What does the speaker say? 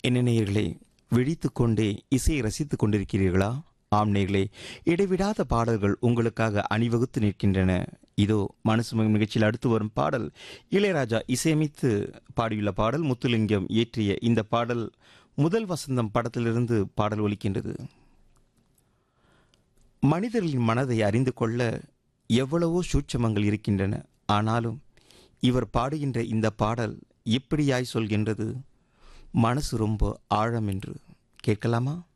என்ன நேயர்களே விழித்துக் கொண்டே இசையை ரசித்துக் கொண்டிருக்கிறீர்களா ஆம் நேயர்களே இடைவிடாத பாடல்கள் உங்களுக்காக அணிவகுத்து நிற்கின்றன இதோ மனசு நிகழ்ச்சியில் அடுத்து வரும் பாடல் இளையராஜா இசையமைத்து பாடியுள்ள பாடல் முத்துலிங்கம் இயற்றிய இந்த பாடல் முதல் வசந்தம் படத்திலிருந்து பாடல் ஒலிக்கின்றது மனிதர்களின் மனதை அறிந்து கொள்ள எவ்வளவோ சூட்சமங்கள் இருக்கின்றன ஆனாலும் இவர் பாடுகின்ற இந்த பாடல் எப்படியாய் சொல்கின்றது மனசு ரொம்ப ஆழம் என்று கேட்கலாமா